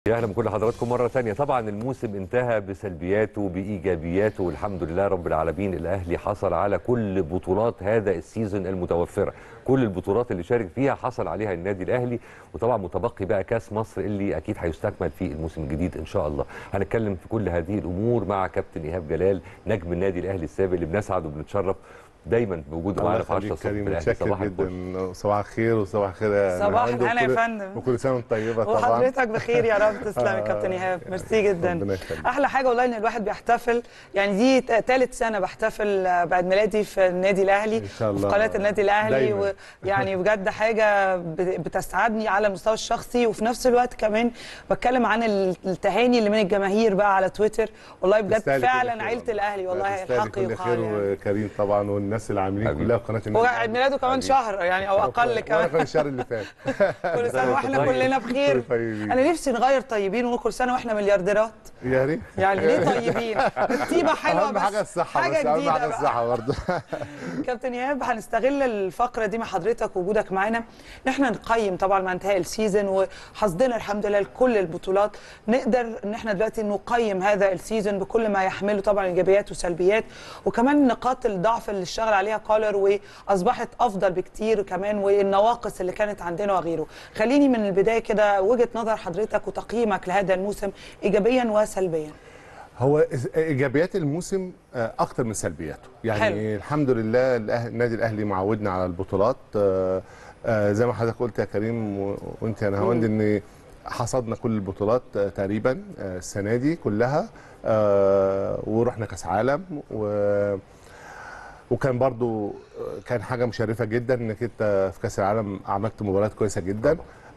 يا اهلا بكل حضراتكم مره ثانيه طبعا الموسم انتهى بسلبياته بايجابياته والحمد لله رب العالمين الاهلي حصل على كل بطولات هذا السيزون المتوفره كل البطولات اللي شارك فيها حصل عليها النادي الاهلي وطبعا متبقي بقى كاس مصر اللي اكيد هيستكمل في الموسم الجديد ان شاء الله هنتكلم في كل هذه الامور مع كابتن ايهاب جلال نجم النادي الاهلي السابق اللي بنسعد وبنتشرف دايما بوجوده معانا في 10 الصبح في كريم الاهلي متشكر صباح الفل جدا صباح الخير وصباح الخير يا صباح نهاند الهنا يا وكل- فندم. وكل سنه وانت طيبه طبعا وحضرتك بخير يا رب تسلم يا كابتن ايهاب ميرسي جدا ربنا يخليك. احلى حاجه والله ان الواحد بيحتفل يعني دي ثالث سنه بحتفل آه، بعد ميلادي في النادي الاهلي إن شاء الله. وفي قناه النادي الاهلي دايماً. ويعني بجد حاجه بت- بتسعدني على المستوى الشخصي وفي نفس الوقت كمان بتكلم عن التهاني اللي من الجماهير بقى على تويتر والله بجد تستاهل كل فعلا خير عيله والله. الاهلي والله تستاهل الحق كل يقال خير يعني. وكريم طبعا والناس اللي عاملين حبيبي. كلها قناه هو عيد ميلاده كمان حبيبي. شهر يعني او اقل وانا كمان كان الشهر اللي فات كل سنه واحنا طيب. كلنا بخير طيبين. انا نفسي نغير طيبين ونقول كل سنه واحنا مليارديرات يا ريت يعني ليه طيبين الطيبه حلوه اهم بس حاجه الصحه حاجه بس اهم جديده حاجه بقى. الصحه برضه كابتن ايهاب هنستغل الفقره دي مع حضرتك وجودك معانا ان احنا نقيم طبعا مع انتهاء السيزون وحصدنا الحمد لله لكل البطولات نقدر ان احنا دلوقتي نقيم هذا السيزون بكل ما يحمله طبعا ايجابيات وسلبيات وكمان نقاط الضعف اللي اشتغل عليها كولر واصبحت افضل بكتير كمان والنواقص اللي كانت عندنا وغيره خليني من البدايه كده وجهه نظر حضرتك وتقييمك لهذا الموسم ايجابيا وسلبيا هو إز- ايجابيات الموسم آه، اكتر من سلبياته يعني حلو. الحمد لله الأه- النادي الاهلي معودنا على البطولات آه، آه، زي ما حضرتك قلت يا كريم و- وانت يا نهاوند ان حصدنا كل البطولات آه، تقريبا آه، السنه دي كلها آه، ورحنا كاس عالم و وكان برضو كان حاجه مشرفه جدا انك انت في كاس العالم عملت مباريات كويسه جدا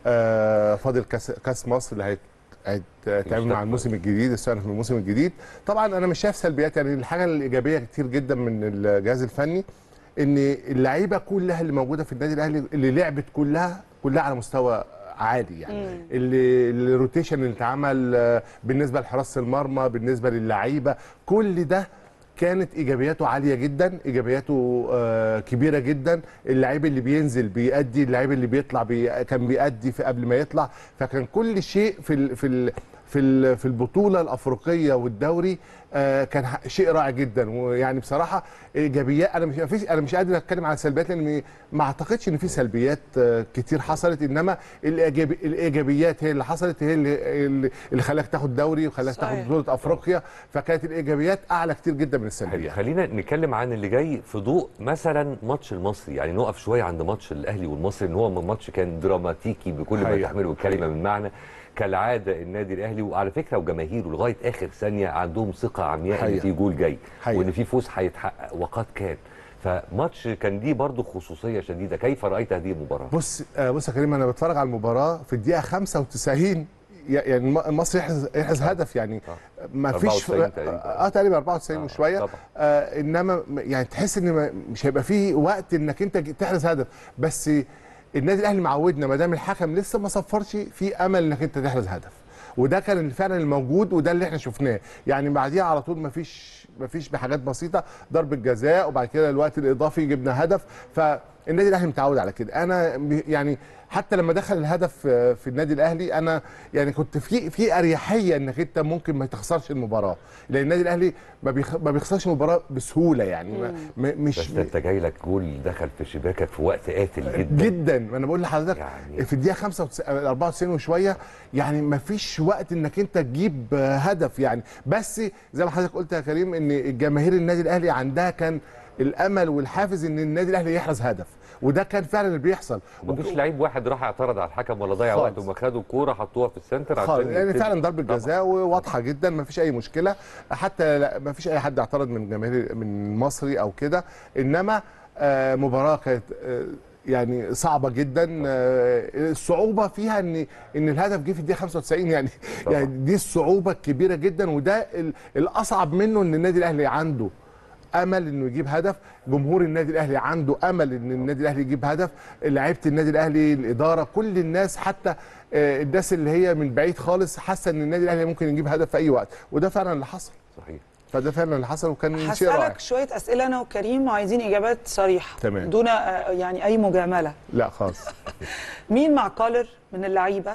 آه فاضل كاس كاس مصر اللي هيت- هيتعمل مع الموسم الجديد السنه من الموسم الجديد طبعا انا مش شايف سلبيات يعني الحاجه الايجابيه كتير جدا من الجهاز الفني ان اللعيبه كلها اللي موجوده في النادي الاهلي اللي لعبت كلها كلها على مستوى عالي يعني اللي الروتيشن اللي اتعمل آه، بالنسبه لحراسه المرمى بالنسبه للعيبه كل ده كانت ايجابياته عاليه جدا ايجابياته آه كبيره جدا اللعيب اللي بينزل بيأدي اللعيب اللي بيطلع بي كان بيأدي في قبل ما يطلع فكان كل شيء في ال في ال في ال في البطوله الافريقيه والدوري آه كان ح- شيء رائع جدا ويعني بصراحه ايجابيات انا مش مفيش انا مش قادر اتكلم على سلبيات لان ما اعتقدش ان في سلبيات آه كتير حصلت انما الإيجابي الايجابيات هي اللي حصلت هي اللي اللي- اللي خلاك تاخد دوري وخلاك تاخد صحيح. بطوله افريقيا فكانت الايجابيات اعلى كتير جدا من حلو. السلبيات خلينا نتكلم عن اللي جاي في ضوء مثلا ماتش المصري يعني نقف شويه عند ماتش الاهلي والمصري ان هو ماتش كان دراماتيكي بكل ما حقيقة. تحمله الكلمه من معنى كالعاده النادي الاهلي وعلى فكره وجماهيره لغايه اخر ثانيه عندهم ثقه عمياء ان حقيقة. في جول جاي حقيقة. وان في فوز هيتحقق وقد كان فماتش كان ليه برضه خصوصيه شديده كيف رايت هذه المباراه بص آه بص يا كريم انا بتفرج على المباراه في الدقيقه 95 ي- يعني الم- مصر يحرز يحرز هدف يعني ما فيش 94 تقريبا. اه تقريبا 94 آه، وشويه طبعا. آه انما م- يعني تحس ان ما- مش هيبقى في وقت انك انت ج- تحرز هدف بس النادي الاهلي معودنا ما دام الحكم لسه ما صفرش في امل انك انت تحرز هدف وده كان فعلا الموجود وده اللي احنا شفناه يعني بعديها على طول ما فيش ما فيش بحاجات بسيطه ضربه جزاء وبعد كده الوقت الاضافي جبنا هدف فالنادي الاهلي متعود على كده انا م- يعني حتى لما دخل الهدف آه، في النادي الاهلي انا يعني كنت في في اريحيه انك انت ممكن ما تخسرش المباراه لان النادي الاهلي ما بيخ- ما بيخسرش المباراه بسهوله يعني ما م- مش بس ده انت جاي لك جول دخل في شباكك في وقت قاتل جدا جدا ما انا بقول لحضرتك يعني- يعني في الدقيقه 95 94 وشويه يعني ما فيش وقت انك انت تجيب آه، هدف يعني بس زي ما حضرتك قلت يا كريم ان الجماهير النادي الاهلي عندها كان الامل والحافز ان النادي الاهلي يحرز هدف وده كان فعلا اللي بيحصل مفيش لعيب واحد راح اعترض على الحكم ولا ضيع خالص. وقت وما خدوا الكوره حطوها في السنتر خالص عشان يعني يبتدي. فعلا ضربه طبعاً. جزاء وواضحه جدا ما فيش اي مشكله حتى لا ما فيش اي حد اعترض من جماهير من مصري او كده انما آه، مباراه كانت آه، يعني صعبه جدا آه، الصعوبه فيها ان ان الهدف جه في الدقيقه 95 يعني طبعاً. يعني دي الصعوبه الكبيره جدا وده ال- الاصعب منه ان النادي الاهلي عنده امل انه يجيب هدف جمهور النادي الاهلي عنده امل ان النادي الاهلي يجيب هدف لعيبه النادي الاهلي الاداره كل الناس حتى آه، الناس اللي هي من بعيد خالص حاسه ان النادي الاهلي ممكن يجيب هدف في اي وقت وده فعلا اللي حصل صحيح فده فعلا اللي حصل وكان شيء رائع هسألك شوية أسئلة أنا وكريم وعايزين إجابات صريحة تمام. دون آه، يعني أي مجاملة لا خالص مين مع كولر من اللعيبة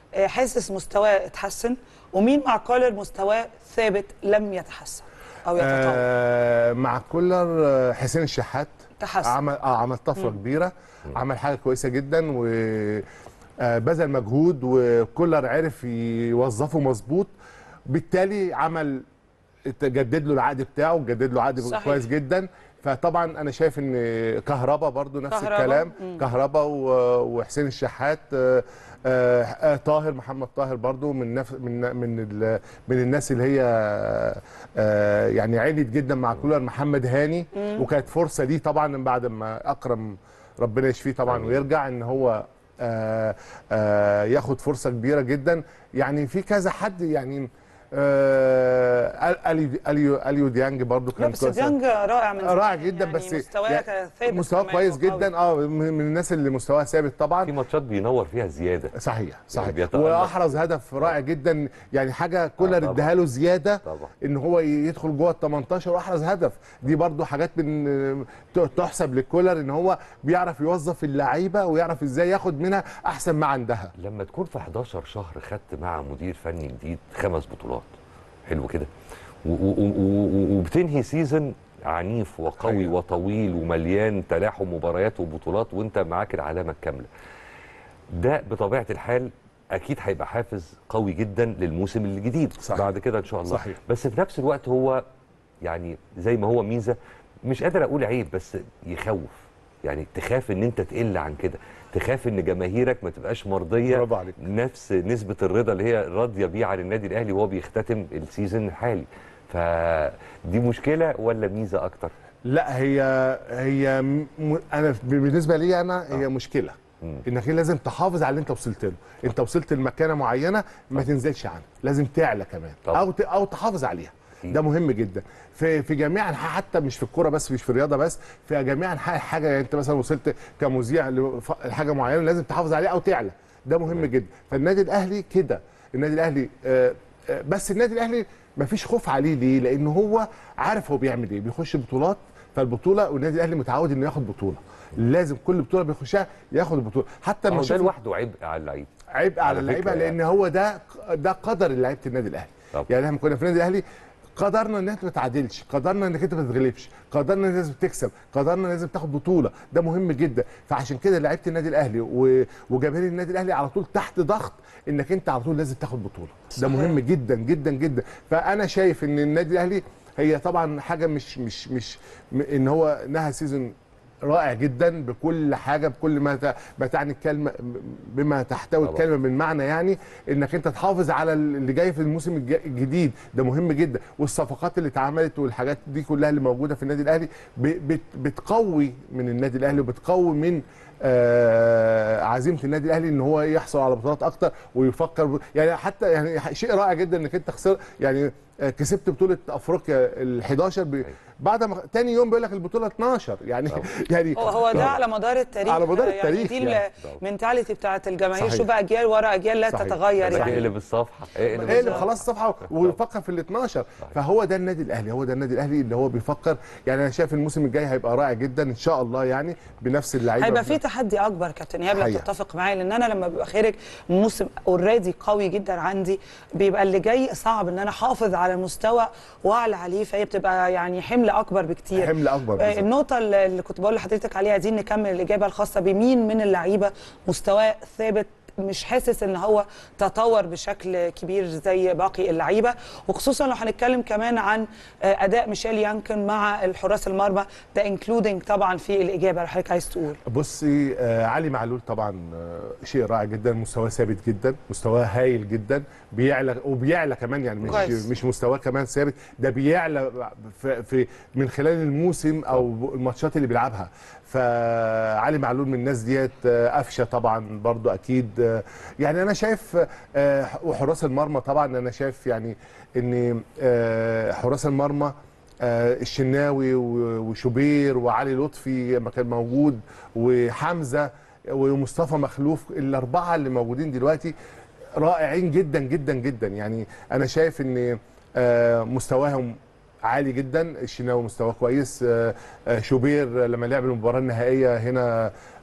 آه، حاسس مستواه اتحسن ومين مع كولر مستواه ثابت لم يتحسن او يتطور آه مع كولر آه، حسين الشحات تحسن عمل اه عمل طفره كبيره عمل حاجه كويسه جدا و آه، بذل مجهود وكولر عرف يوظفه مظبوط بالتالي عمل جدد له العقد بتاعه جدد له عقد صحيح. كويس جدا فطبعا انا شايف ان كهربا برضو نفس كهربا، الكلام مم. كهربا و- وحسين الشحات آه، آه، آه، طاهر محمد طاهر برضو من نف من من ال- من الناس اللي هي آه، يعني عليت جدا مع كولر محمد هاني وكانت فرصه ليه طبعا من بعد ما اكرم ربنا يشفيه طبعا آمين. ويرجع ان هو آه، آه، ياخد فرصه كبيره جدا يعني في كذا حد يعني آه، اليو اليو اليو ديانج برضو لا كان بس كويس ديانج رائع من رائع زمان، جدا يعني بس مستواه يعني كان ثابت مستواه كمان كويس وقوي. جدا اه من من الناس اللي مستواها ثابت طبعا في ماتشات بينور فيها زياده صحيح صحيح بيتألق. واحرز هدف رائع جدا يعني حاجه كولر طبعا. اداها له زياده طبعا ان هو يدخل جوه ال 18 واحرز هدف دي برضو حاجات من تحسب للكولر ان هو بيعرف يوظف اللعيبه ويعرف ازاي ياخد منها احسن ما عندها لما تكون في 11 شهر خدت مع مدير فني جديد خمس بطولات حلو كده و- و- و- و- وبتنهي سيزون عنيف وقوي أيوة. وطويل ومليان تلاحم مباريات وبطولات وانت معاك العلامه الكامله ده بطبيعه الحال اكيد هيبقى حافز قوي جدا للموسم الجديد صحيح. بعد كده ان شاء الله صحيح. بس في نفس الوقت هو يعني زي ما هو ميزه مش قادر اقول عيب بس يخوف يعني تخاف ان انت تقل عن كده تخاف ان جماهيرك ما تبقاش مرضيه برافو عليك. نفس نسبه الرضا اللي هي راضيه بيه عن النادي الاهلي وهو بيختتم السيزون الحالي فدي مشكله ولا ميزه اكتر لا هي هي م... انا بالنسبه لي انا هي مشكله مم. انك لازم تحافظ على اللي انت وصلت له انت وصلت لمكانه معينه ما تنزلش عنها لازم تعلى كمان طبعا. او ت... او تحافظ عليها أكيد. ده مهم جدا في في جميع انحاء حتى مش في الكوره بس مش في الرياضه بس في جميع انحاء الحاجه يعني انت مثلا وصلت كمذيع لف- لحاجه معينه لازم تحافظ عليها او تعلى ده مهم تمام. جدا فالنادي الاهلي كده النادي الاهلي آه، آه، بس النادي الاهلي ما فيش خوف عليه ليه لان هو عارف هو بيعمل ايه بيخش بطولات فالبطوله والنادي الاهلي متعود انه ياخد بطوله لازم كل بطوله بيخشها ياخد البطوله حتى أهو لما ده شوف لوحده عبء على اللعيب عبء على على اللعيبه فكرة لان هو ده ده قدر لعيبه النادي الاهلي طبعا. يعني احنا كنا في النادي الاهلي قدرنا ان انت ما تعادلش قدرنا انك انت ما تتغلبش قدرنا ان لازم تكسب قدرنا لازم تاخد بطوله ده مهم جدا فعشان كده لعيبه النادي الاهلي و- وجماهير النادي الاهلي على طول تحت ضغط انك انت على طول لازم تاخد بطوله ده صحيح. مهم جدا جدا جدا فانا شايف ان النادي الاهلي هي طبعا حاجه مش مش مش م- ان هو نهى سيزون رائع جدا بكل حاجه بكل ما ت- ما تعني الكلمه بما تحتوي طبعا. الكلمه من معنى يعني انك انت تحافظ على اللي جاي في الموسم الج- الجديد ده مهم جدا والصفقات اللي اتعملت والحاجات دي كلها اللي موجوده في النادي الاهلي ب- بت- بتقوي من النادي الاهلي وبتقوي من آه عزيمه النادي الاهلي ان هو يحصل على بطولات اكتر ويفكر ب... يعني حتى يعني شيء رائع جدا انك انت خسر يعني آه، كسبت بطوله افريقيا ال 11 ب... بعد ما تاني يوم بيقول لك البطوله 12 يعني طبعا. يعني هو هو ده على مدار التاريخ على مدار يعني التاريخ دي يعني. المنتاليتي بتاعت الجماهير صحيح. شوف اجيال ورا اجيال لا صحيح. تتغير بس يعني اقلب الصفحه اقلب ايه اللي بالظبط. خلاص الصفحه ويفكر في ال 12 فهو ده النادي الاهلي هو ده النادي الاهلي اللي هو بيفكر يعني انا شايف الموسم الجاي هيبقى رائع جدا ان شاء الله يعني بنفس اللعيبه هيبقى في تحدي اكبر كابتن ايهاب لو حقيقة. تتفق معايا لان انا لما ببقى خارج موسم اوريدي قوي جدا عندي بيبقى اللي جاي صعب ان انا احافظ على المستوى واعلى عليه فهي بتبقى يعني حمل اكبر بكتير حمل اكبر آه، بالظبط. النقطه اللي اللي كنت بقول لحضرتك عليها دي نكمل الاجابه الخاصه بمين من اللعيبه مستواه ثابت مش حاسس ان هو تطور بشكل كبير زي باقي اللعيبه وخصوصا لو هنتكلم كمان عن آه، اداء ميشيل يانكن مع الحراس المرمى ده انكلودنج طبعا في الاجابه اللي حضرتك عايز تقول بصي آه علي معلول طبعا آه شيء رائع جدا مستواه ثابت جدا مستواه هايل جدا بيعلى وبيعلى كمان يعني مش كويس. مش مستواه كمان ثابت ده بيعلى في, في من خلال الموسم او الماتشات اللي بيلعبها فعلي معلول من الناس ديت آه، قفشه طبعا برضو اكيد آه، يعني انا شايف آه، وحراس المرمى طبعا انا شايف يعني ان آه، حراس المرمى آه، الشناوي و- وشوبير وعلي لطفي لما كان موجود وحمزه ومصطفى مخلوف الاربعه اللي موجودين دلوقتي رائعين جدا جدا جدا يعني انا شايف ان آه، مستواهم عالي جدا الشناوي مستواه كويس آه، آه، شوبير لما لعب المباراه النهائيه هنا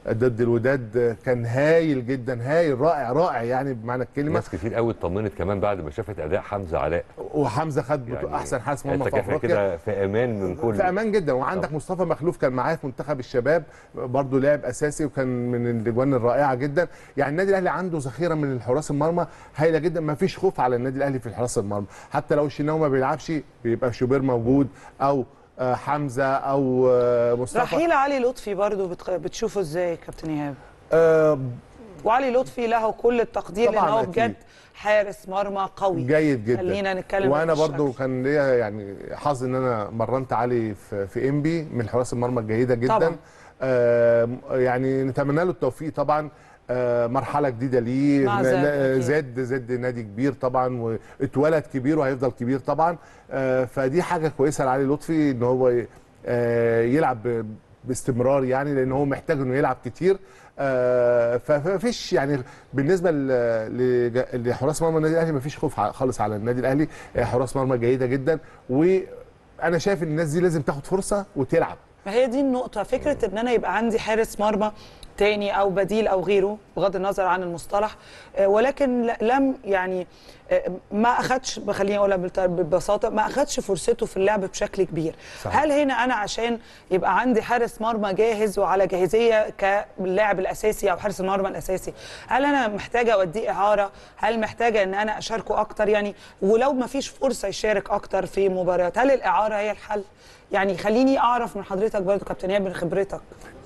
ضد الوداد كان هايل جدا هايل رائع رائع يعني بمعنى الكلمه ناس كتير قوي اطمنت كمان بعد ما شافت اداء حمزه علاء وحمزه خد يعني احسن حارس مرمى في احنا افريقيا كده في امان من كل في امان جدا وعندك مصطفى مخلوف كان معايا في منتخب الشباب برضه لاعب اساسي وكان من الاجوان الرائعه جدا يعني النادي الاهلي عنده ذخيره من الحراس المرمى هايله جدا ما فيش خوف على النادي الاهلي في حراس المرمى حتى لو الشناوي ما بيلعبش بيبقى شوبير موجود او آه، حمزه او آه، مصطفى رحيل علي لطفي برضو بتخ- بتشوفه ازاي يا كابتن ايهاب آه، وعلي لطفي له كل التقدير لان طبعاً هو أكيد. بجد حارس مرمى قوي جيد جدا خلينا نتكلم وانا بهذا برضو الشكل. كان ليا يعني حظ ان انا مرنت علي في, في انبي من حراس المرمى الجيده جدا طبعاً. آه يعني نتمنى له التوفيق طبعا آه مرحله جديده ليه مع ن- زاد ن- أكيد. زاد زاد نادي كبير طبعا واتولد كبير وهيفضل كبير طبعا آه فدي حاجه كويسه لعلي لطفي ان هو ي- آه يلعب ب- باستمرار يعني لان هو محتاج انه يلعب كتير آه فمفيش يعني بالنسبه ل- لج- لحراس مرمى النادي الاهلي مفيش خوف ع- خالص على النادي الاهلي آه، حراس مرمى جيده جدا وانا شايف ان الناس دي لازم تاخد فرصه وتلعب ما هي دي النقطة فكرة ان انا يبقى عندي حارس مرمى تاني او بديل او غيره بغض النظر عن المصطلح آه، ولكن ل- لم يعني آه، ما اخدش خليني اقولها بالت- ببساطه ما اخدش فرصته في اللعب بشكل كبير صحيح. هل هنا انا عشان يبقى عندي حارس مرمى جاهز وعلى جاهزيه كاللاعب الاساسي او حارس المرمى الاساسي هل انا محتاجه اوديه اعاره هل محتاجه ان انا اشاركه اكتر يعني ولو ما فيش فرصه يشارك اكتر في مباريات هل الاعاره هي الحل يعني خليني اعرف من حضرتك برضو كابتن ايهاب من خبرتك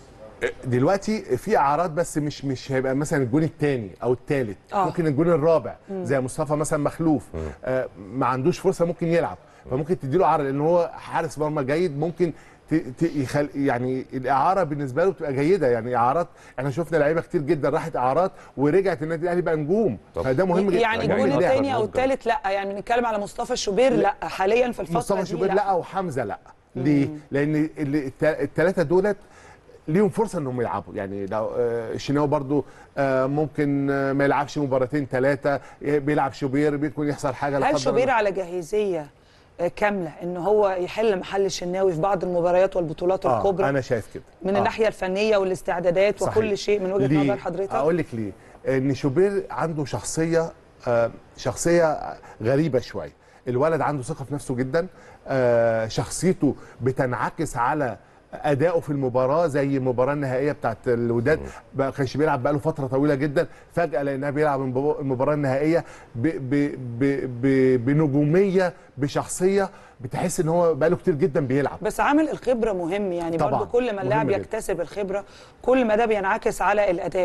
دلوقتي في اعراض بس مش مش هيبقى مثلا الجون الثاني او الثالث آه. ممكن الجون الرابع زي مصطفى مثلا مخلوف آه ما عندوش فرصه ممكن يلعب فممكن تديله اعاره لان هو حارس مرمى جيد ممكن ت- ت- يخل يعني الاعاره بالنسبه له بتبقى جيده يعني اعارات احنا شفنا لعيبه كتير جدا راحت اعارات ورجعت النادي الاهلي بقى نجوم طب. فده مهم جدا يعني يعني الجون نقدر الثاني او نقدر. الثالث لا يعني بنتكلم على مصطفى شوبير لا حاليا في الفتره مصطفى دي شوبير لا وحمزه لا ليه؟ لان الثلاثه دولت ليهم فرصه انهم يلعبوا يعني لو آه، الشناوي برضو آه، ممكن آه، ما يلعبش مباراتين ثلاثه بيلعب شوبير بيكون يحصل حاجه لا هل قدر شوبير الله. على جاهزيه آه، كامله ان هو يحل محل الشناوي في بعض المباريات والبطولات آه الكبرى انا شايف كده من آه. الناحيه الفنيه والاستعدادات صحيح. وكل شيء من وجهه ليه؟ نظر حضرتك اقول لك ليه ان شوبير عنده شخصيه آه، شخصيه غريبه شويه الولد عنده ثقه في نفسه جدا آه، شخصيته بتنعكس على اداؤه في المباراه زي المباراه النهائيه بتاعت الوداد ما كانش بيلعب بقاله فتره طويله جدا فجاه لانها بيلعب المبو- المباراه النهائيه ب ب ب ب بنجوميه بشخصيه بتحس ان هو بقاله كتير جدا بيلعب بس عامل الخبره مهم يعني طبعاً، برضو كل ما اللاعب مهم جداً. يكتسب الخبره كل ما ده بينعكس على الاداء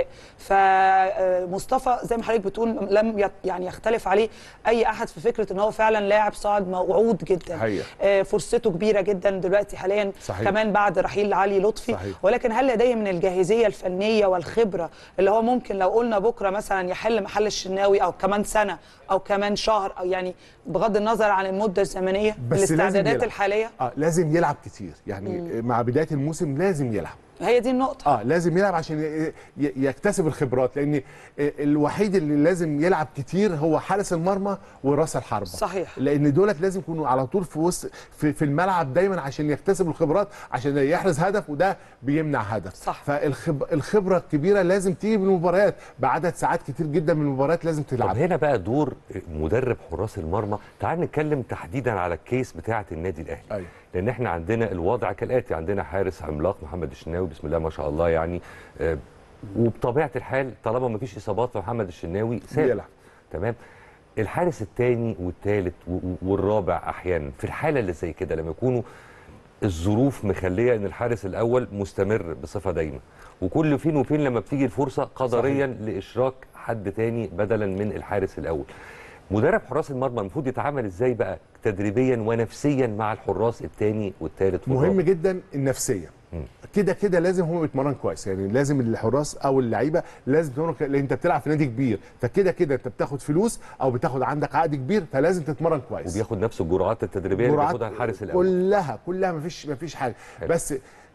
فمصطفى زي ما حضرتك بتقول لم يت- يعني يختلف عليه اي احد في فكره ان هو فعلا لاعب صاعد موعود جدا حقيقة. آه، فرصته كبيره جدا دلوقتي حاليا صحيح. كمان بعد رحيل علي لطفي صحيح. ولكن هل لديه من الجاهزيه الفنيه والخبره اللي هو ممكن لو قلنا بكره مثلا يحل محل الشناوي او كمان سنه او كمان شهر او يعني بغض النظر عن المده الزمنيه بس لازم الاستعدادات يلعب. الحاليه اه لازم يلعب كتير يعني مع بدايه الموسم لازم يلعب هي دي النقطه اه لازم يلعب عشان ي- ي- يكتسب الخبرات لان الوحيد اللي لازم يلعب كتير هو حارس المرمى وراس الحربه صحيح. لان دولت لازم يكونوا على طول في وسط في, في الملعب دايما عشان يكتسبوا الخبرات عشان يحرز هدف وده بيمنع هدف صح. فالخبره الكبيره لازم تيجي من المباريات بعدد ساعات كتير جدا من المباريات لازم طب تلعب هنا بقى دور مدرب حراس المرمى تعال نتكلم تحديدا على الكيس بتاعه النادي الاهلي أيوة. لان احنا عندنا الوضع كالاتي عندنا حارس عملاق محمد الشناوي بسم الله ما شاء الله يعني آه، وبطبيعه الحال طالما ما فيش اصابات فمحمد الشناوي ثابت بيلعب. تمام الحارس الثاني والثالث والرابع احيانا في الحاله اللي زي كده لما يكونوا الظروف مخليه ان الحارس الاول مستمر بصفه دايمه وكل فين وفين لما بتيجي الفرصه قدريا لاشراك حد تاني بدلا من الحارس الاول مدرب حراس المرمى المفروض يتعامل ازاي بقى تدريبيا ونفسيا مع الحراس الثاني والثالث مهم جدا النفسيه كده كده لازم هو يتمرن كويس يعني لازم الحراس او اللعيبه لازم تتمرن ك- لان انت بتلعب في نادي كبير فكده كده انت بتاخد فلوس او بتاخد عندك عقد كبير فلازم تتمرن كويس وبياخد نفس الجرعات التدريبيه اللي جرعات بياخدها الحارس الاول كلها كلها مفيش مفيش حاجه حلو. بس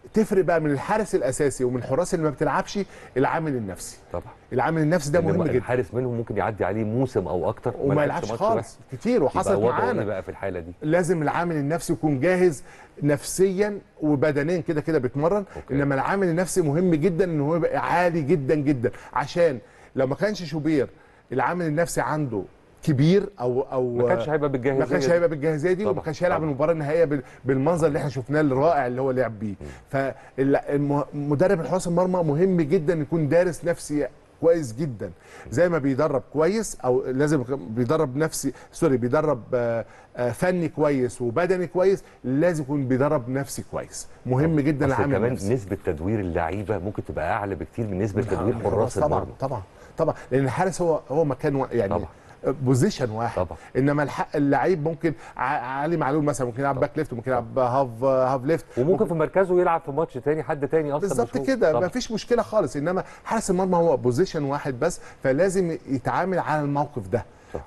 تفرق بقى من الحارس الاساسي ومن الحراس اللي ما بتلعبش العامل النفسي طبعا العامل النفسي ده إن مهم جدا الحارس منهم ممكن يعدي عليه موسم او اكتر وما لعبش يلعبش ماتش خالص واحد. كتير يبقى وحصلت وضعه إيه معانا بقى في الحاله دي لازم العامل النفسي يكون جاهز نفسيا وبدنيا كده كده بيتمرن أوكي. انما العامل النفسي مهم جدا ان هو يبقى عالي جدا جدا عشان لو ما كانش شوبير العامل النفسي عنده كبير او او ما كانش هيبقى بالجاهزيه ما كانش دي. هيبقى بالجاهزيه دي طبعا، وما كانش هيلعب طبعا. المباراه النهائيه بال- بالمنظر اللي احنا شفناه الرائع اللي هو لعب بيه فمدرب الحراس المرمى مهم جدا يكون دارس نفسي كويس جدا زي ما بيدرب كويس او لازم بيدرب نفسي سوري بيدرب آه، آه، فني كويس وبدني كويس لازم يكون بيدرب نفسي كويس مهم جدا أصل العامل كمان النفسي نسبه تدوير اللعيبه ممكن تبقى اعلى بكتير من نسبه تدوير حراس طبعا المرمى طبعا طبعا لان الحارس هو هو مكان وا- يعني طبعا. بوزيشن واحد طبعا. انما الح- اللعيب ممكن ع- علي معلول مثلا ممكن يلعب باك ليفت ممكن يلعب هاف هاف ليفت وممكن في مركزه يلعب في ماتش تاني حد تاني اصلا بالظبط مش هو. كده طبعاً. ما فيش مشكله خالص انما حارس المرمى هو بوزيشن واحد بس فلازم يتعامل على الموقف ده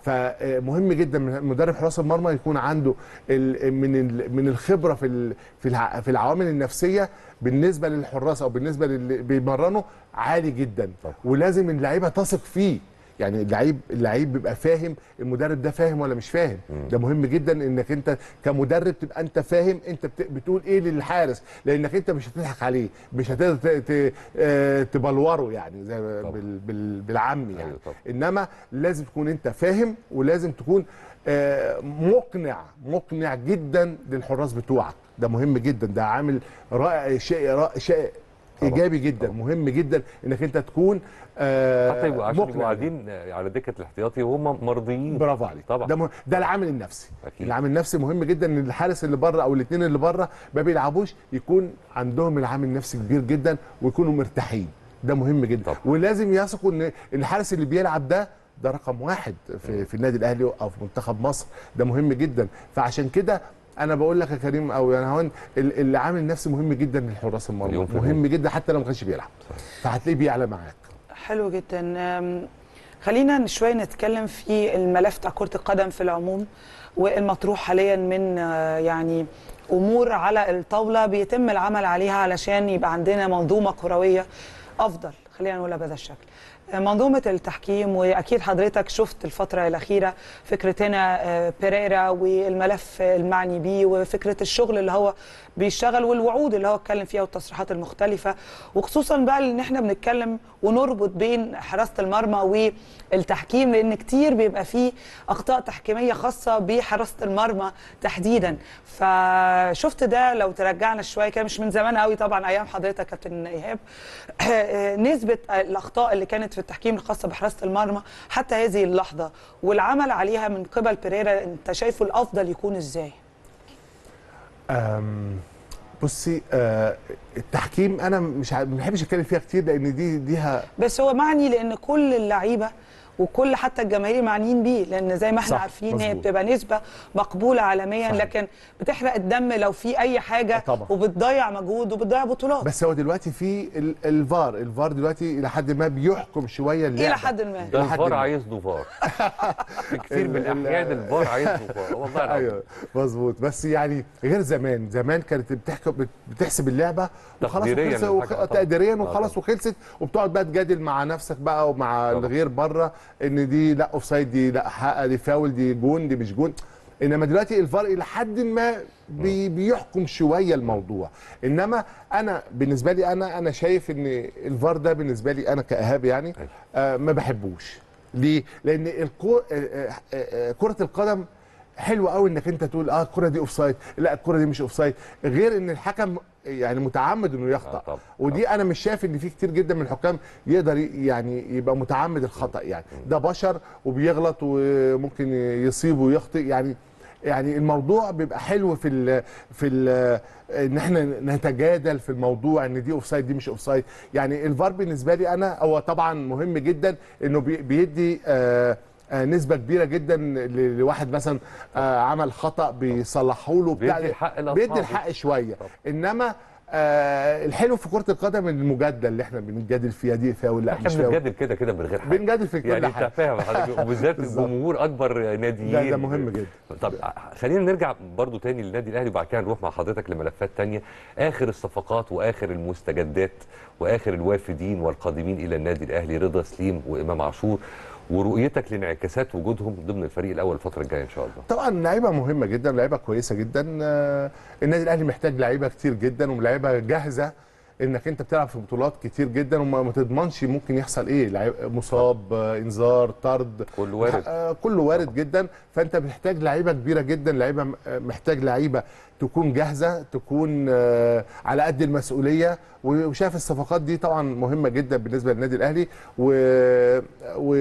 فمهم جدا من مدرب حراس المرمى يكون عنده ال- من ال- من الخبره في ال- في الع- في العوامل النفسيه بالنسبه للحراس او بالنسبه للي بيمرنوا عالي جدا طبعا. ولازم اللعيبه تثق فيه يعني اللعيب اللعيب بيبقى فاهم المدرب ده فاهم ولا مش فاهم ده مهم جدا انك انت كمدرب تبقى انت فاهم انت بت- بتقول ايه للحارس لانك انت مش هتضحك عليه مش هتقدر ت- ت- آه، تبلوره يعني زي ما طبعا. بال- بال- بالعامي يعني أيوة طبعا. انما لازم تكون انت فاهم ولازم تكون آه، مقنع مقنع جدا للحراس بتوعك ده مهم جدا ده عامل رائع شيء رائع شيء طبعا. ايجابي جدا مهم جدا انك انت تكون آه، حتى يبقوا عشان يبقوا مقنع قاعدين على دكه الاحتياطي وهم مرضيين برافو عليك طبعا ده, مه... ده العامل النفسي أكيد. العامل النفسي مهم جدا ان الحارس اللي بره او الاثنين اللي بره ما بيلعبوش يكون عندهم العامل النفسي كبير جدا ويكونوا مرتاحين ده مهم جدا طبعا. ولازم يثقوا ان الحارس اللي بيلعب ده ده رقم واحد في, في النادي الاهلي او في منتخب مصر ده مهم جدا فعشان كده انا بقول لك يا كريم او يا نهوان ال- العامل النفسي مهم جدا للحراس المرمى مليون في المية. مهم جدا حتى لو ما كانش بيلعب فهتلاقيه بيعلى معاك حلو جدا أم، خلينا شويه نتكلم في الملف بتاع كره القدم في العموم والمطروح حاليا من آه، يعني امور على الطاوله بيتم العمل عليها علشان يبقى عندنا منظومه كرويه افضل خلينا نقولها بهذا الشكل آه، منظومه التحكيم واكيد حضرتك شفت الفتره الاخيره فكره هنا آه، بيريرا والملف المعني بيه وفكره الشغل اللي هو بيشتغل والوعود اللي هو اتكلم فيها والتصريحات المختلفه وخصوصا بقى ان احنا بنتكلم ونربط بين حراسه المرمى والتحكيم لان كتير بيبقى فيه اخطاء تحكيميه خاصه بحراسه المرمى تحديدا فشفت ده لو ترجعنا شويه كده مش من زمان قوي طبعا ايام حضرتك يا كابتن ايهاب نسبه الاخطاء اللي كانت في التحكيم الخاصه بحراسه المرمى حتى هذه اللحظه والعمل عليها من قبل بيريرا انت شايفه الافضل يكون ازاي؟ أم، بصي آه التحكيم انا مش ع- ما بحبش اتكلم فيها كتير لان دي ليها بس هو معني لان كل اللعيبه وكل حتى الجماهير معنيين بيه لان زي ما احنا صح، عارفين هي مظبوط. بتبقى نسبه مقبوله عالميا صحيح. لكن بتحرق الدم لو في اي حاجه طبعا. وبتضيع مجهود وبتضيع بطولات بس هو دلوقتي في ال- الفار الفار دلوقتي الى حد ما بيحكم شويه اللعبه الى حد ما ده لحد الفار ما. عايز له فار في كتير من ال- ال- الاحيان الفار عايز له فار والله العظيم ايوه مظبوط بس يعني غير زمان زمان كانت بتحكم بت- بتحسب اللعبه وخلاص تقديرياً وخلص الحكم، وخ... طبعاً. تقديريا آه، وخلاص طبعاً. وخلصت وبتقعد بقى تجادل مع نفسك بقى ومع طبعاً. الغير بره ان دي لا اوف سايد دي لا حق دي فاول دي جون دي مش جون انما دلوقتي الفار الى حد ما بي بيحكم شويه الموضوع انما انا بالنسبه لي انا انا شايف ان الفار ده بالنسبه لي انا كايهاب يعني أيوة. آه ما بحبوش ليه لان الكو... آه، آه، آه، كره القدم حلو قوي انك انت تقول اه الكره دي اوف سايد لا الكره دي مش اوف سايد غير ان الحكم يعني متعمد انه آه، يخطا طبعاً. ودي انا مش شايف ان في كتير جدا من الحكام يقدر ي- يعني يبقى متعمد الخطا يعني ده بشر وبيغلط وممكن يصيب ويخطئ يعني يعني الموضوع بيبقى حلو في ال في ال ان احنا نتجادل في الموضوع ان دي اوف سايد دي مش اوف سايد يعني الفار بالنسبه لي انا هو طبعا مهم جدا انه بي- بيدي آه آه، نسبة كبيرة جدا ل- لواحد مثلا آه، عمل خطأ بيصلحوا له بتاع بيدي الحق لأصحابه. بيدي الحق شوية طبعا. انما آه الحلو في كره القدم المجادله اللي احنا بنجادل فيها دي فاول لا احنا مش فاول بنتجادل كده كده من غير حاجه بنجادل في كل يعني انت حاجه فاهم حضرتك وبالذات بالظبط. الجمهور اكبر ناديين ده ده مهم جدا طب خلينا نرجع برضو تاني للنادي الاهلي وبعد كده نروح مع حضرتك لملفات تانية اخر الصفقات واخر المستجدات واخر الوافدين والقادمين الى النادي الاهلي رضا سليم وامام عاشور ورؤيتك لانعكاسات وجودهم ضمن الفريق الاول الفتره الجايه ان شاء الله طبعا لعيبه مهمه جدا لعيبه كويسه جدا آه، النادي الاهلي محتاج لعيبه كتير جدا ولاعيبه جاهزه انك انت بتلعب في بطولات كتير جدا وما ما تضمنش ممكن يحصل ايه لعيب مصاب آه، انذار طرد كله وارد. آه، كله وارد جدا فانت محتاج لعيبه كبيره جدا لعيبه م- آه، محتاج لعيبه تكون جاهزه تكون آه، على قد المسؤوليه و- وشايف الصفقات دي طبعا مهمه جدا بالنسبه للنادي الاهلي و... و...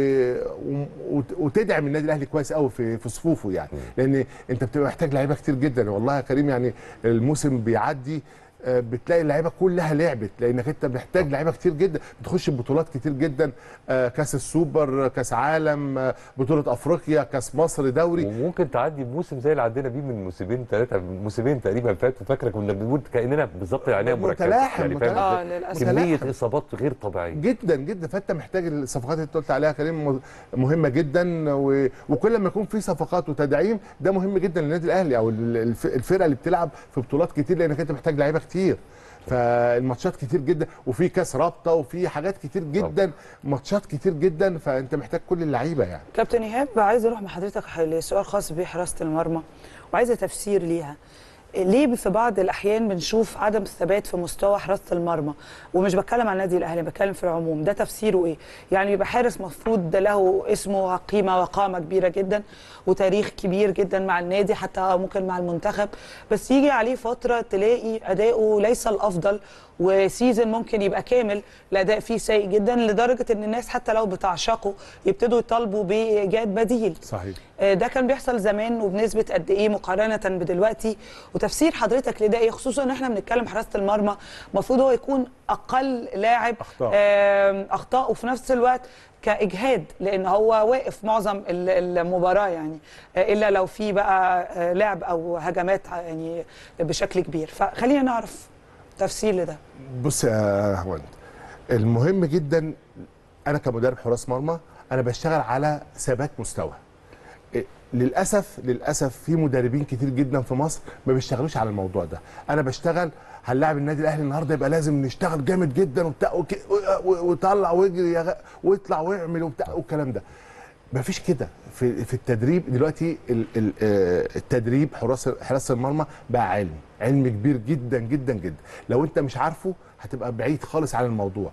وت- وتدعم النادي الاهلي كويس قوي في في صفوفه يعني لان انت بتبقى محتاج لعيبه كتير جدا والله يا كريم يعني الموسم بيعدي آه، بتلاقي اللعيبه كلها لعبت لانك انت محتاج لعيبه كتير جدا بتخش بطولات كتير جدا آه، كاس السوبر كاس عالم آه، بطوله افريقيا كاس مصر دوري وممكن تعدي بموسم زي اللي عدينا بيه من موسمين ثلاثه موسمين تقريبا فاتوا فاكره كنا بنقول كاننا بالظبط العناية مركزه متلاحم، يعني فاهم اه إزاي؟ للاسف كميه متلاحم. اصابات غير طبيعيه جدا جدا فانت محتاج الصفقات اللي انت قلت عليها يا كريم م- مهمه جدا و... وكل ما يكون في صفقات وتدعيم ده مهم جدا للنادي الاهلي او ال- الف- الفرقه اللي بتلعب في بطولات كتير لانك انت محتاج لعيبه كتير فالماتشات كتير جدا وفي كاس رابطه وفي حاجات كتير جدا ماتشات كتير جدا فانت محتاج كل اللعيبه يعني كابتن ايهاب عايز اروح مع حضرتك لسؤال خاص بحراسه المرمى وعايزه تفسير ليها ليه في بعض الاحيان بنشوف عدم الثبات في مستوى حراسه المرمى ومش بتكلم عن النادي الاهلي بتكلم في العموم ده تفسيره ايه يعني يبقى حارس مفروض له اسمه قيمه وقامه كبيره جدا وتاريخ كبير جدا مع النادي حتى ممكن مع المنتخب بس يجي عليه فتره تلاقي اداؤه ليس الافضل وسيزن ممكن يبقى كامل الاداء فيه سيء جدا لدرجه ان الناس حتى لو بتعشقه يبتدوا يطالبوا بايجاد بديل صحيح آه، ده كان بيحصل زمان وبنسبه قد ايه مقارنه بدلوقتي وتفسير حضرتك لده ايه خصوصا ان احنا بنتكلم حراسه المرمى المفروض هو يكون اقل لاعب أخطاء. آم، اخطاء وفي نفس الوقت كاجهاد لان هو واقف معظم ال- المباراه يعني آه، الا لو في بقى آه، لعب او هجمات يعني بشكل كبير فخلينا نعرف تفسير لده بص يا هوند المهم جدا انا كمدرب حراس مرمى انا بشتغل على ثبات مستوى إيه، للاسف للاسف في مدربين كتير جدا في مصر ما بيشتغلوش على الموضوع ده انا بشتغل هنلاعب النادي الاهلي النهارده يبقى لازم نشتغل جامد جدا وبتاع وك- و- و- وطلع واجري يا غ- واطلع واعمل وبتاع والكلام ده مفيش كده في في التدريب دلوقتي ال- ال- آه، التدريب حراس حراسه المرمى بقى علم علم كبير جدا جدا جدا لو انت مش عارفه هتبقى بعيد خالص عن الموضوع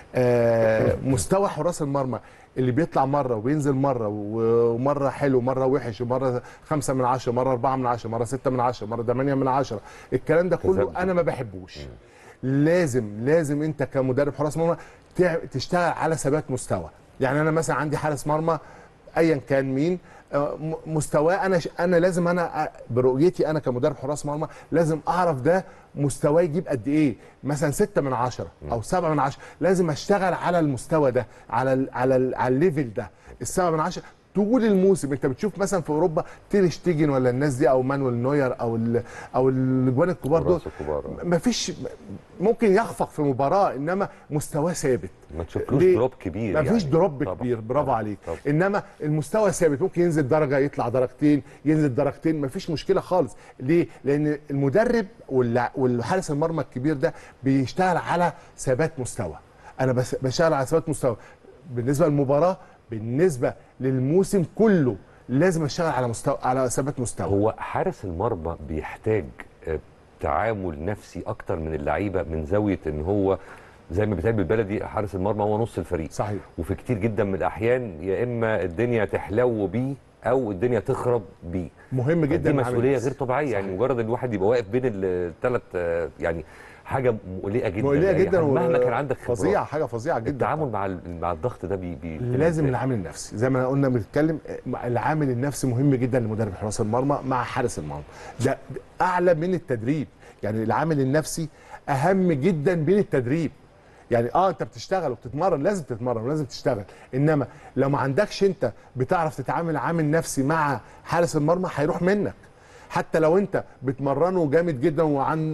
آه، مستوى حراس المرمى اللي بيطلع مره وبينزل مره و- ومره حلو مره وحش ومره خمسة من عشرة مره أربعة من عشرة مره ستة من عشرة مره ثمانية من عشرة الكلام ده كله تذبذب. انا ما بحبوش لازم لازم انت كمدرب حراس مرمى تع- تشتغل على ثبات مستوى يعني انا مثلا عندي حارس مرمى ايا كان مين آه، م- مستواه انا ش- انا لازم انا آه، برؤيتي انا كمدرب حراس مرمى لازم اعرف ده مستواه يجيب قد ايه مثلا ستة من عشرة او سبعة من عشرة لازم اشتغل على المستوى ده على ال على ال على الليفل ده السبعة من عشرة طول الموسم انت بتشوف مثلا في اوروبا تير شتيجن ولا الناس دي او مانويل نوير او ال او الاجوان الكبار دول الراس الكبار آه. مفيش ممكن يخفق في مباراه انما مستواه ثابت ما تشوفلوش ليه؟ دروب كبير مفيش يعني. دروب طبعاً. كبير برافو طبعاً. عليك طبعاً. انما المستوى ثابت ممكن ينزل درجه يطلع درجتين ينزل درجتين مفيش مشكله خالص ليه لان المدرب والع- والحارس المرمى الكبير ده بيشتغل على ثبات مستوى انا بس بشتغل على ثبات مستوى بالنسبه للمباراه بالنسبه للموسم كله لازم اشتغل على مستوى على ثبات مستوى هو حارس المرمى بيحتاج آه، تعامل نفسي اكتر من اللعيبه من زاويه ان هو زي ما بيتقال بالبلدي حارس المرمى هو نص الفريق صحيح وفي كتير جدا من الاحيان يا اما الدنيا تحلو بيه او الدنيا تخرب بيه مهم جدا دي العامل مسؤوليه النفسي. غير طبيعيه يعني صحيح. مجرد ان الواحد يبقى واقف بين الثلاث يعني حاجه مقلقه جدا مقلقه يعني جدا مهما كان عندك خبرات فظيعه حاجه فظيعه جدا التعامل مع ال- مع الضغط ده بي بي لازم إزاي؟ العامل النفسي زي ما قلنا بنتكلم مع العامل النفسي مهم جدا لمدرب حراس المرمى مع حارس المرمى ده ده اعلى من التدريب يعني العامل النفسي اهم جدا من التدريب يعني اه انت بتشتغل وبتتمرن لازم تتمرن ولازم تشتغل انما لو ما عندكش انت بتعرف تتعامل عامل نفسي مع حارس المرمى هيروح منك حتى لو انت بتمرنه جامد جدا وعن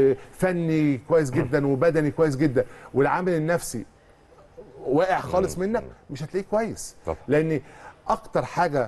وفني كويس جدا وبدني كويس جدا والعامل النفسي واقع خالص منك مش هتلاقيه كويس طبعا. لان اكتر حاجه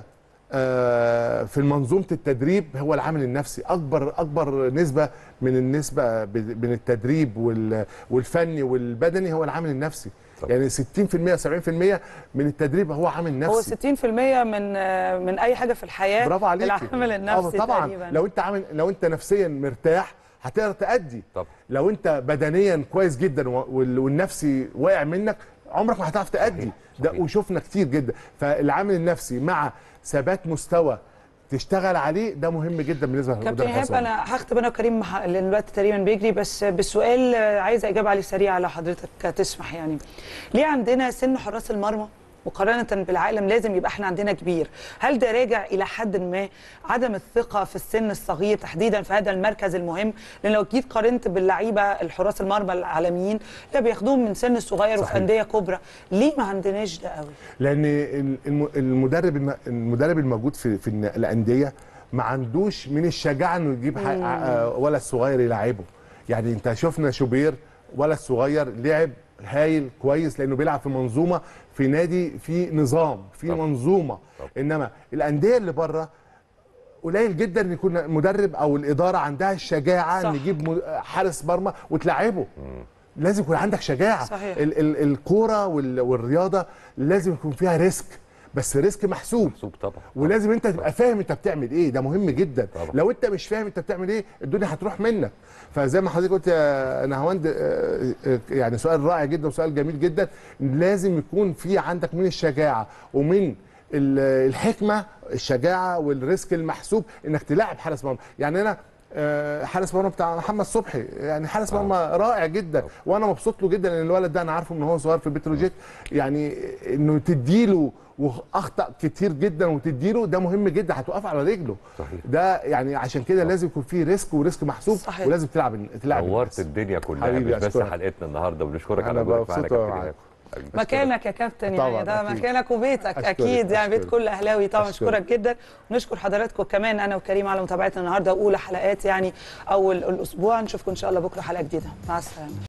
آه، في منظومه التدريب هو العامل النفسي اكبر اكبر نسبه من النسبه ب- بين التدريب وال- والفني والبدني هو العامل النفسي طبعا. يعني 60% 70% من التدريب هو عامل هو نفسي 60% من آه، من اي حاجه في الحياه برافو عليك العامل النفسي طبعا تقريبا لو انت عامل لو انت نفسيا مرتاح هتقدر تأدي طبعا. لو انت بدنيا كويس جدا و- وال- والنفسي واقع منك عمرك ما هتعرف تأدي صحيح، ده صحيح. وشفنا كتير جدا فالعامل النفسي مع ثبات مستوى تشتغل عليه ده مهم جدا بالنسبه كابتن للمدرب ايهاب حسام. انا هختم انا وكريم مح- لان الوقت تقريبا بيجري بس بسؤال آه، عايزه اجابه عليه سريع لو حضرتك تسمح يعني ليه عندنا سن حراس المرمى مقارنة بالعالم لازم يبقى احنا عندنا كبير هل ده راجع إلى حد ما عدم الثقة في السن الصغير تحديدا في هذا المركز المهم لأن لو جيت قارنت باللعيبة الحراس المرمى العالميين لا بياخدوهم من سن صغير وفي صحيح. أندية كبرى ليه ما عندناش ده قوي لان ال- الم- المدرب الم- المدرب الموجود في في الن- الانديه ما عندوش من الشجاعه انه يجيب ح- آه، ولد صغير يلعبه يعني انت شفنا شوبير ولد صغير لعب هايل كويس لانه بيلعب في منظومه في نادي في نظام في طبعا. منظومه طبعا. انما الانديه اللي بره قليل جدا ان يكون مدرب او الاداره عندها الشجاعه صح. ان يجيب م- حارس مرمى وتلعبه لازم يكون عندك شجاعه صحيح. ال ال الكوره وال والرياضه لازم يكون فيها ريسك بس ريسك محسوب محسوب طبعا ولازم انت تبقى فاهم انت بتعمل ايه ده مهم جدا طبعا. لو انت مش فاهم انت بتعمل ايه الدنيا هتروح منك فزي ما حضرتك قلت يا نهاوند آه، آه، يعني سؤال رائع جدا وسؤال جميل جدا لازم يكون في عندك من الشجاعه ومن ال- الحكمه الشجاعه والريسك المحسوب انك تلاعب حارس مرمى يعني انا آه، حارس مرمى بتاع محمد صبحي يعني حارس مرمى رائع جدا وانا مبسوط له جدا ان الولد ده انا عارفه من هو صغير في بتروجيت يعني انه تديله واخطا كتير جدا وتديله ده مهم جدا هتوقف على رجله صحيح. ده يعني عشان كده لازم يكون في ريسك وريسك محسوب صحيح. ولازم تلعب تلعب نورت الناس. الدنيا كلها حبيبي، مش بس أشكرك. حلقتنا النهارده وبنشكرك أنا على وجودك معانا مبسوط كابتن معاك. إيهاب. حبيبي. مكانك يا كابتن طبعاً، يعني ده أكيد. مكانك وبيتك أشكرك، اكيد يعني بيت أشكرك. كل اهلاوي طبعا أشكرك. اشكرك جدا ونشكر حضراتكم كمان انا وكريم على متابعتنا النهارده اولى حلقات يعني اول الاسبوع نشوفكم ان شاء الله بكره حلقه جديده مع السلامه